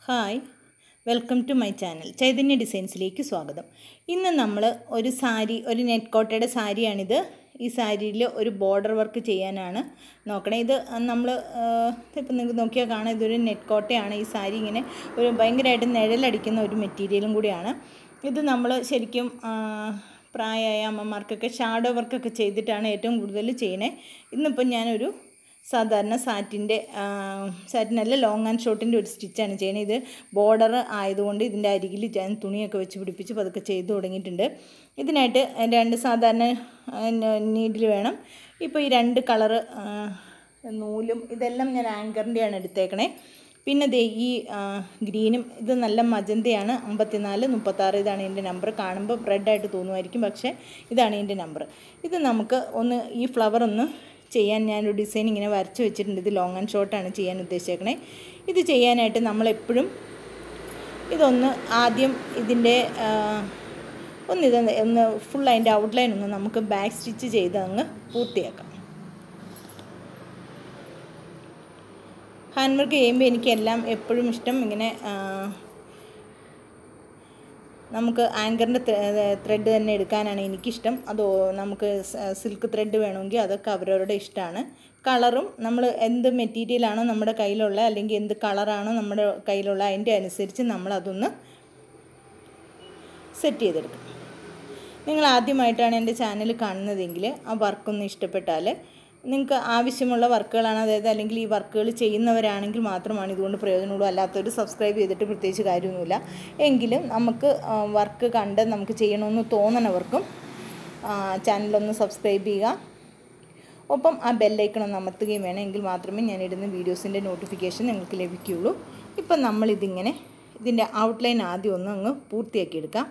hi welcome to my channel Chaitanya ഡിസൈൻസിലേക്ക് സ്വാഗതം ഇന്ന് നമ്മൾ ഒരു സാരി ഒരു നെറ്റ് കോട്ടയുടെ സാരിയാണിത് ഈ സാരിയിൽ ഒരു ബോർഡർ വർക്ക് ചെയ്യാനാണ് നോക്കണേ ഇത് നമ്മൾ ഇപ്പം നിങ്ങൾക്ക് നോക്കിയാൽ കാണാം ഇതൊരു നെറ്റ് കോട്ടയാണ് ഈ സാരി ഇങ്ങനെ ഒരു ഭയങ്കരമായിട്ട് നിഴലടിക്കുന്ന ഒരു മെറ്റീരിയലും കൂടിയാണ് ഇത് നമ്മൾ ശരിക്കും ആ, പ്രായമായ അമ്മമാർക്കൊക്കെ ഷാഡോ വർക്കൊക്കെ ചെയ്തിട്ടാണ് ഏറ്റവും കൂടുതൽ ചെയ്യണേ ഇന്നിപ്പം ഞാനൊരു സാധാരണ സാറ്റിൻ്റെ സാറ്റിനല്ല ലോങ് ആൻഡ് ഷോർട്ടിൻ്റെ ഒരു സ്റ്റിച്ചാണ് ചെയ്യണത് ഇത് ബോർഡർ ആയതുകൊണ്ട് ഇതിൻ്റെ അരികിൽ ഞാൻ തുണിയൊക്കെ വെച്ച് പിടിപ്പിച്ച് പതുക്കെ ചെയ്തു തുടങ്ങിയിട്ടുണ്ട് ഇതിനായിട്ട് രണ്ട് സാധാരണ നീഡിൽ വേണം ഇപ്പോൾ ഈ രണ്ട് കളറ് നൂലും ഇതെല്ലാം ഞാൻ ആങ്കറിൻ്റെയാണ് എടുത്തേക്കണേ പിന്നെ ദേ ഈ ആ, ഗ്രീനും ഇത് നല്ല മജന്തയാണ് അമ്പത്തിനാല് മുപ്പത്താറ് ഇതാണ് എൻ്റെ നമ്പർ കാണുമ്പോൾ റെഡായിട്ട് തോന്നുമായിരിക്കും പക്ഷേ ഇതാണ് എൻ്റെ നമ്പർ ഇത് നമുക്ക് ഒന്ന് ഈ ഫ്ലവർ ഒന്ന് ചെയ്യാൻ ഞാനൊരു ഡിസൈൻ ഇങ്ങനെ വരച്ച് വെച്ചിട്ടുണ്ട് ഇത് ലോങ് ആൻഡ് ഷോർട്ടാണ് ചെയ്യാൻ ഉദ്ദേശിച്ചേക്കണേ ഇത് ചെയ്യാനായിട്ട് നമ്മളെപ്പോഴും ഇതൊന്ന് ആദ്യം ഇതിൻ്റെ ആ, ഒന്ന് ഇത് ഒന്ന് ഫുൾ അതിൻ്റെ ഔട്ട്ലൈൻ ഒന്ന് നമുക്ക് ബാക്ക് സ്റ്റിച്ച് ചെയ്ത് അങ്ങ് പൂർത്തിയാക്കാം ഹാൻഡ് വർക്ക് ചെയ്യുമ്പോൾ എനിക്കെല്ലാം എപ്പോഴും ഇഷ്ടം ഇങ്ങനെ ആ, നമുക്ക് ആങ്കറിൻ്റെ ത്രെഡ് തന്നെ എടുക്കാനാണ് എനിക്കിഷ്ടം അത് ഓ- നമുക്ക് സിൽക്ക് ത്രെഡ് വേണമെങ്കിൽ അതൊക്കെ അവരവരുടെ ഇഷ്ടമാണ് കളറും നമ്മൾ എന്ത് മെറ്റീരിയലാണോ നമ്മുടെ കയ്യിലുള്ള അല്ലെങ്കിൽ എന്ത് കളറാണോ നമ്മുടെ കയ്യിലുള്ള അതിൻ്റെ അനുസരിച്ച് നമ്മളതൊന്ന് സെറ്റ് ചെയ്തെടുക്കും നിങ്ങൾ ആദ്യമായിട്ടാണ് എൻ്റെ ചാനൽ കാണുന്നതെങ്കിൽ ആ വർക്കൊന്ന് ഇഷ്ടപ്പെട്ടാൽ നിങ്ങൾക്ക് ആവശ്യമുള്ള വർക്കുകളാണ് അതായത് അല്ലെങ്കിൽ ഈ വർക്കുകൾ ചെയ്യുന്നവരാണെങ്കിൽ മാത്രമാണ് ഇതുകൊണ്ട് പ്രയോജനമുള്ളൂ അല്ലാത്തവർ സബ്സ്ക്രൈബ് ചെയ്തിട്ട് പ്രത്യേകിച്ച് കാര്യമൊന്നുമില്ല എങ്കിലും നമുക്ക് വർക്ക് കണ്ട് നമുക്ക് ചെയ്യണമെന്ന് തോന്നണവർക്കും ചാനലൊന്ന് സബ്സ്ക്രൈബ് ചെയ്യുക ഒപ്പം ആ ബെല്ലൈക്കൺ ഒന്ന് അമർത്തുകയും വേണം എങ്കിൽ മാത്രമേ ഞാൻ ഇടുന്ന വീഡിയോസിൻ്റെ നോട്ടിഫിക്കേഷൻ നിങ്ങൾക്ക് ലഭിക്കുകയുള്ളൂ ഇപ്പം നമ്മളിതിങ്ങനെ ഇതിൻ്റെ ഔട്ട്ലൈൻ ആദ്യം ഒന്ന് അങ്ങ് പൂർത്തിയാക്കി എടുക്കാം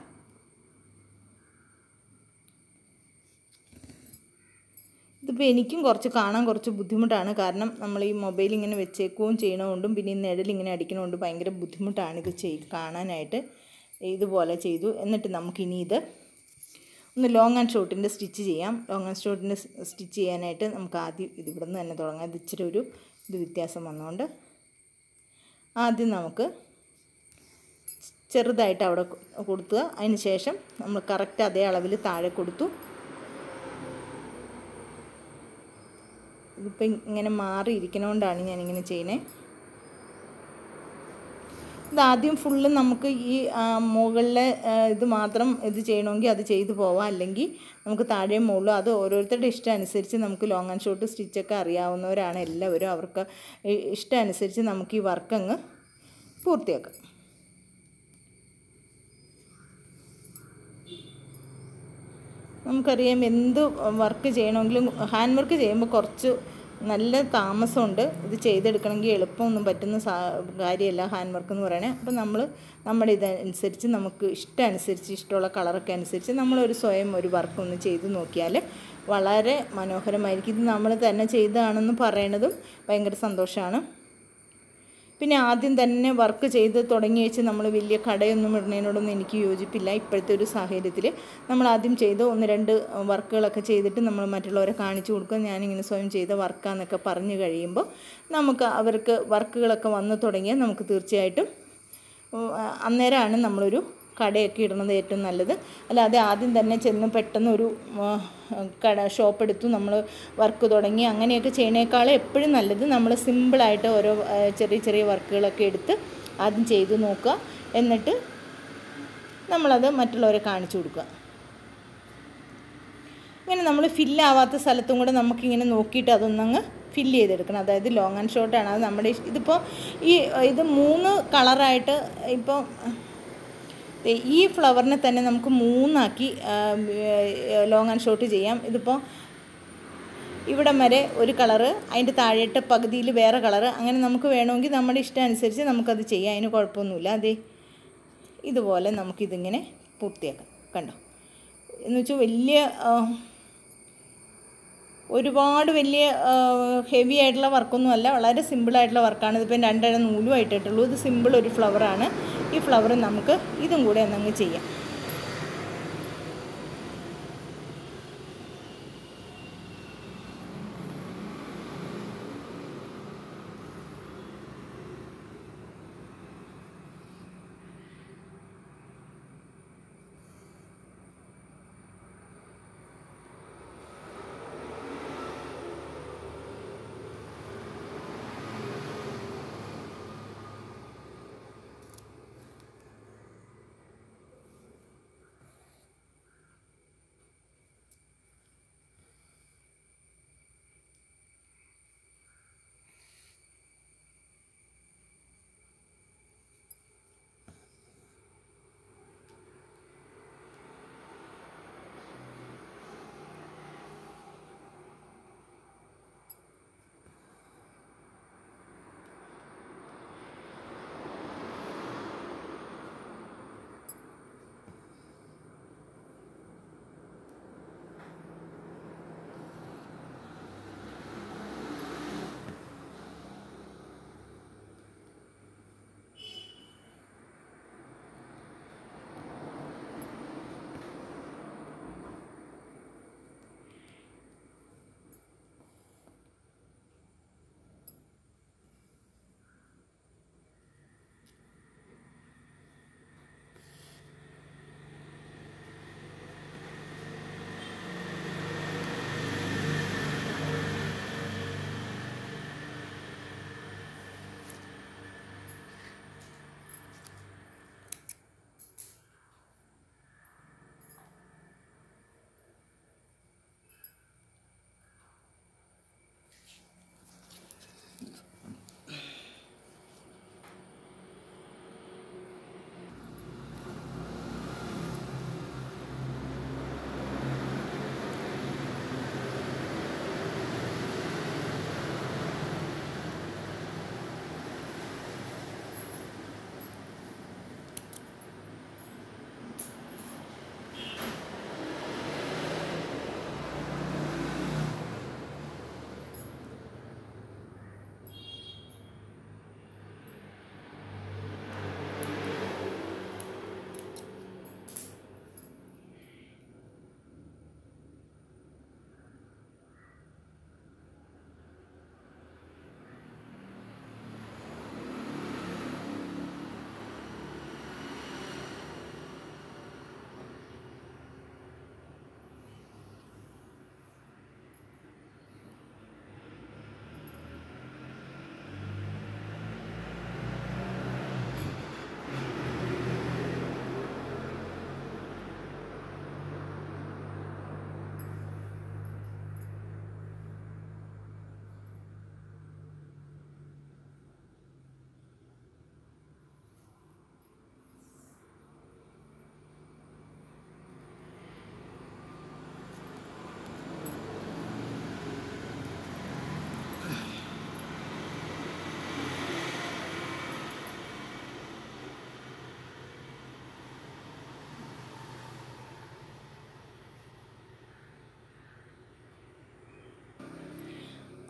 ഇതിപ്പോൾ എനിക്കും കുറച്ച് കാണാൻ കുറച്ച് ബുദ്ധിമുട്ടാണ് കാരണം നമ്മൾ ഈ മൊബൈൽ ഇങ്ങനെ വെച്ചേക്കുകയും ചെയ്യണതുകൊണ്ടും പിന്നെ ഈ നിഴൽ ഇങ്ങനെ അടിക്കണതുകൊണ്ടും ഭയങ്കര ബുദ്ധിമുട്ടാണ് ഇത് ചെയ് കാണാനായിട്ട് ഇതുപോലെ ചെയ്തു എന്നിട്ട് നമുക്കിനി ഇത് ഒന്ന് ലോങ് ആൻഡ് ഷോർട്ടിൻ്റെ സ്റ്റിച്ച് ചെയ്യാം ലോങ് ആൻഡ് ഷോർട്ടിൻ്റെ സ്റ്റിച്ച് ചെയ്യാനായിട്ട് നമുക്ക് ആദ്യം ഇത് ഇവിടെ നിന്ന് തന്നെ തുടങ്ങാം ഇത് ഇച്ചിരി ഒരു ഇത് വ്യത്യാസം വന്നുകൊണ്ട് ആദ്യം നമുക്ക് ചെറുതായിട്ട് അവിടെ കൊടുക്കുക അതിന് ശേഷം നമ്മൾ കറക്റ്റ് അതേ അളവിൽ താഴെ കൊടുത്തു ഇതിപ്പോൾ ഇങ്ങനെ മാറിയിരിക്കണോണ്ടാണ് ഞാനിങ്ങനെ ചെയ്യണേ ഇതാദ്യം ഫുള്ള് നമുക്ക് ഈ ആ, മുകളിലെ ആ, ഇത് മാത്രം ഇത് ചെയ്യണമെങ്കിൽ അത് ചെയ്തു പോവാം അല്ലെങ്കിൽ നമുക്ക് താഴെയും മുകളിലും അത് ഓരോരുത്തരുടെ ഇഷ്ടം അനുസരിച്ച് നമുക്ക് ലോങ് ആൻഡ് ഷോർട്ട് സ്റ്റിച്ചൊക്കെ അറിയാവുന്നവരാണ് എല്ലാവരും അവർക്ക് ഈ ഇഷ്ടം അനുസരിച്ച് നമുക്ക് ഈ വർക്ക് അങ്ങ് പൂർത്തിയാക്കാം നമുക്കറിയാം എന്ത് വർക്ക് ചെയ്യണമെങ്കിലും ഹാൻഡ് വർക്ക് ചെയ്യുമ്പോൾ കുറച്ച് നല്ല താമസമുണ്ട് ഇത് ചെയ്തെടുക്കണമെങ്കിൽ എളുപ്പമൊന്നും പറ്റുന്ന സാ കാര്യമല്ല ഹാൻഡ് വർക്ക് എന്ന് പറയണേ അപ്പോൾ നമ്മൾ നമ്മുടെ ഇതനുസരിച്ച് നമുക്ക് ഇഷ്ടം അനുസരിച്ച് ഇഷ്ടമുള്ള കളറൊക്കെ അനുസരിച്ച് നമ്മളൊരു സ്വയം ഒരു വർക്ക് ഒന്ന് ചെയ്ത് നോക്കിയാൽ വളരെ മനോഹരമായിരിക്കും ഇത് നമ്മൾ തന്നെ ചെയ്തതാണെന്ന് പറയണതും ഭയങ്കര സന്തോഷമാണ് പിന്നെ ആദ്യം തന്നെ വർക്ക് ചെയ്ത് തുടങ്ങി വെച്ച് നമ്മൾ വലിയ കടയൊന്നും ഇടുന്നതിനോടൊന്നും എനിക്ക് യോജിപ്പില്ല ഇപ്പോഴത്തെ ഒരു സാഹചര്യത്തിൽ നമ്മൾ ആദ്യം ചെയ്ത് ഒന്ന് രണ്ട് വർക്കുകളൊക്കെ ചെയ്തിട്ട് നമ്മൾ മറ്റുള്ളവരെ കാണിച്ചു കൊടുക്കുക ഞാനിങ്ങനെ സ്വയം ചെയ്ത വർക്കാന്നൊക്കെ പറഞ്ഞു കഴിയുമ്പോൾ നമുക്ക് അവർക്ക് വർക്കുകളൊക്കെ വന്ന് തുടങ്ങിയാൽ നമുക്ക് തീർച്ചയായിട്ടും ഉം, അന്നേരമാണ് നമ്മളൊരു കടയൊക്കെ ഇടുന്നത് ഏറ്റവും നല്ലത് അല്ലാതെ ആദ്യം തന്നെ ചെന്ന് പെട്ടെന്ന് ഒരു ഉം, കട ഷോപ്പ് എടുത്തു നമ്മൾ വർക്ക് തുടങ്ങി അങ്ങനെയൊക്കെ ചെയ്യണേക്കാളും എപ്പോഴും നല്ലത് നമ്മൾ സിമ്പിളായിട്ട് ഓരോ ആ, ചെറിയ ചെറിയ വർക്കുകളൊക്കെ എടുത്ത് ആദ്യം ചെയ്ത് നോക്കുക എന്നിട്ട് നമ്മളത് മറ്റുള്ളവരെ കാണിച്ചു കൊടുക്കുക ഇങ്ങനെ നമ്മൾ ഫില്ലാവാത്ത സ്ഥലത്തും കൂടെ നമുക്കിങ്ങനെ നോക്കിയിട്ട് അതൊന്നങ്ങ് ഫില്ല് ചെയ്തെടുക്കണം അതായത് ലോങ് ആൻഡ് ഷോർട്ടാണ് അത് നമ്മുടെ ഇഷ്- ഇതിപ്പോൾ ഈ ഇത് മൂന്ന് കളറായിട്ട് ഇപ്പോൾ ദേ ഈ ഫ്ലവറിനെ തന്നെ നമുക്ക് മൂന്നാക്കി ലോങ് ആൻഡ് ഷോർട്ട് ചെയ്യാം ഇതിപ്പോൾ ഇവിടം വരെ ഒരു കളറ് അതിൻ്റെ താഴെട്ട് പകുതിയിൽ വേറെ കളറ് അങ്ങനെ നമുക്ക് വേണമെങ്കിൽ നമ്മുടെ ഇഷ്ടം അനുസരിച്ച് നമുക്കത് ചെയ്യാം അതിന് കുഴപ്പമൊന്നുമില്ല അതെ ഇതുപോലെ നമുക്കിതിങ്ങനെ പൂർത്തിയാക്കാം കണ്ടോ എന്ന് വെച്ചാൽ വലിയ ആ, ഒരുപാട് വലിയ ഹെവി ആയിട്ടുള്ള വർക്കൊന്നും അല്ല വളരെ സിമ്പിളായിട്ടുള്ള വർക്കാണ് ഇതിപ്പോൾ രണ്ടര നൂലും ആയിട്ടിട്ടുള്ളൂ ഇത് സിമ്പിൾ ഒരു ഫ്ലവറാണ് ഈ ഫ്ലവർ നമുക്ക് ഇതും കൂടെ ഒന്നങ്ങ് ചെയ്യാം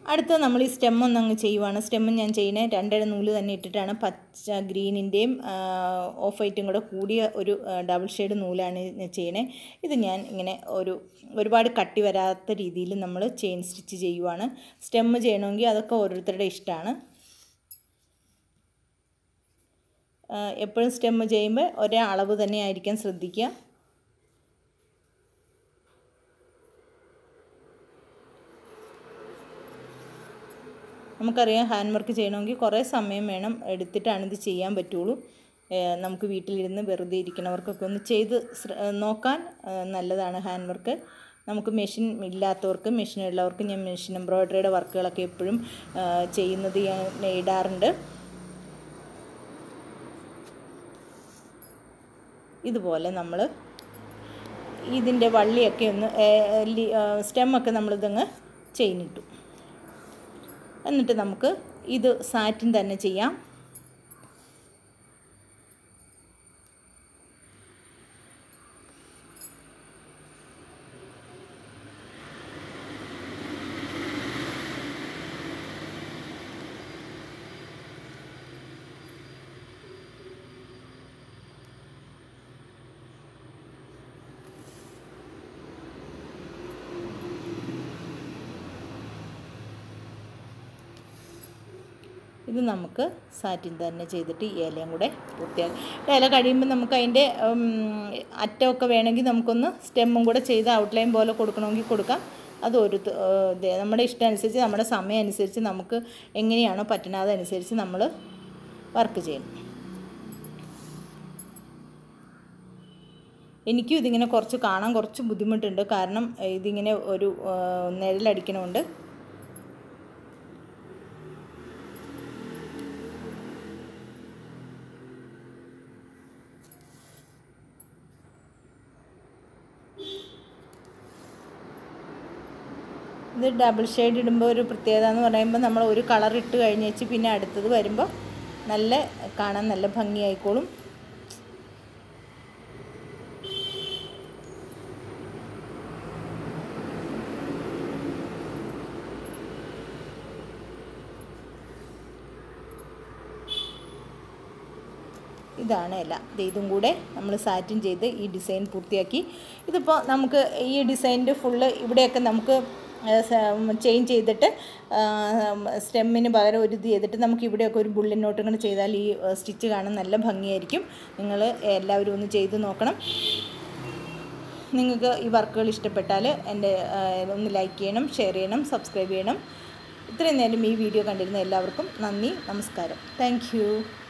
അടുത്ത നമ്മൾ ഈ സ്റ്റെം ഒന്ന് അങ്ങ് ചെയ്യുവാണ് സ്റ്റെം ഞാൻ ചെയ്യുന്നത് രണ്ടര നൂല് തന്നെ ഇട്ടിട്ടാണ് പച്ച ഗ്രീനിൻ്റെയും ഓഫ് വൈറ്റും കൂടെ കൂടിയ ഒരു ഡബിൾ ഷെയ്ഡ് നൂലാണ് ഞാൻ ചെയ്യണേ ഇത് ഞാൻ ഇങ്ങനെ ഒരു ഒരുപാട് കട്ടി വരാത്ത രീതിയിൽ നമ്മൾ ചെയിൻ സ്റ്റിച്ച് ചെയ്യുവാണ് സ്റ്റെം ചെയ്യണമെങ്കിൽ അതൊക്കെ ഓരോരുത്തരുടെ ഇഷ്ടമാണ് എപ്പോഴും സ്റ്റെം ചെയ്യുമ്പോൾ ഒരേ അളവ് തന്നെ ആയിരിക്കാൻ ശ്രദ്ധിക്കുക നമുക്കറിയാം ഹാൻഡ് വർക്ക് ചെയ്യണമെങ്കിൽ കുറേ സമയം വേണം എടുത്തിട്ടാണ് ഇത് ചെയ്യാൻ പറ്റുള്ളൂ നമുക്ക് വീട്ടിലിരുന്ന് വെറുതെ ഇരിക്കുന്നവർക്കൊക്കെ ഒന്ന് ചെയ്ത് നോക്കാൻ നല്ലതാണ് ഹാൻഡ് വർക്ക് നമുക്ക് മെഷീൻ ഇല്ലാത്തവർക്ക് മെഷീൻ ഉള്ളവർക്ക് ഞാൻ മെഷീൻ എംബ്രോയ്ഡറിയുടെ വർക്കുകളൊക്കെ എപ്പോഴും ചെയ്യുന്നത് ഞാൻ ഇടാറുണ്ട് ഇതുപോലെ നമ്മൾ ഇതിൻ്റെ വള്ളിയൊക്കെ ഒന്ന് സ്റ്റെമ്മൊക്കെ നമ്മളിതങ്ങ് ചെയിനിട്ടു എന്നിട്ട് നമുക്ക് ഇത് സാറ്റിൻ തന്നെ ചെയ്യാം ഇത് നമുക്ക് സാറ്റിൻ തന്നെ ചെയ്തിട്ട് ഈ ഇലയും കൂടെ പൂർത്തിയാക്കി ഇല കഴിയുമ്പോൾ നമുക്ക് അതിൻ്റെ അറ്റമൊക്കെ വേണമെങ്കിൽ നമുക്കൊന്ന് സ്റ്റെമ്മും കൂടെ ചെയ്ത് ഔട്ട്ലൈൻ പോലെ കൊടുക്കണമെങ്കിൽ കൊടുക്കാം അത് ഒരു നമ്മുടെ ഇഷ്ടം അനുസരിച്ച് നമ്മുടെ സമയം അനുസരിച്ച് നമുക്ക് എങ്ങനെയാണോ പറ്റുന്നത് അതനുസരിച്ച് നമ്മൾ വർക്ക് ചെയ്യണം എനിക്കും ഇതിങ്ങനെ കുറച്ച് കാണാൻ കുറച്ച് ബുദ്ധിമുട്ടുണ്ട് കാരണം ഇതിങ്ങനെ ഒരു നിഴലടിക്കണമുണ്ട് ഇത് ഡബിൾ ഷെയ്ഡ് ഇടുമ്പോൾ ഒരു പ്രത്യേകത എന്ന് പറയുമ്പോൾ നമ്മൾ ഒരു കളർ ഇട്ട് കഴിഞ്ഞ് വെച്ച് പിന്നെ അടുത്തത് വരുമ്പോൾ നല്ല കാണാൻ നല്ല ഭംഗിയായിക്കോളും ഇതാണ് ഇല ഇതും കൂടെ നമ്മൾ സാറ്റിൻ ചെയ്ത് ഈ ഡിസൈൻ പൂർത്തിയാക്കി ഇതിപ്പോൾ നമുക്ക് ഈ ഡിസൈനിൻ്റെ ഫുള്ള് ഇവിടെയൊക്കെ നമുക്ക് ചെയിൻ ചെയ്തിട്ട് സ്റ്റെമ്മിന് പകരം ഒരു ഇത് ചെയ്തിട്ട് നമുക്ക് ഇവിടെയൊക്കെ ഒരു ബുള്ളിൻ നോട്ട് ഇങ്ങനെ ചെയ്താൽ ഈ സ്റ്റിച്ച് കാണാൻ നല്ല ഭംഗിയായിരിക്കും നിങ്ങൾ എല്ലാവരും ഒന്ന് ചെയ്ത് നോക്കണം നിങ്ങൾക്ക് ഈ വർക്കുകൾ ഇഷ്ടപ്പെട്ടാൽ എൻ്റെ ഒന്ന് ലൈക്ക് ചെയ്യണം ഷെയർ ചെയ്യണം സബ്സ്ക്രൈബ് ചെയ്യണം ഇത്രയും നേരം ഈ വീഡിയോ കണ്ടിരുന്ന എല്ലാവർക്കും നന്ദി നമസ്കാരം താങ്ക്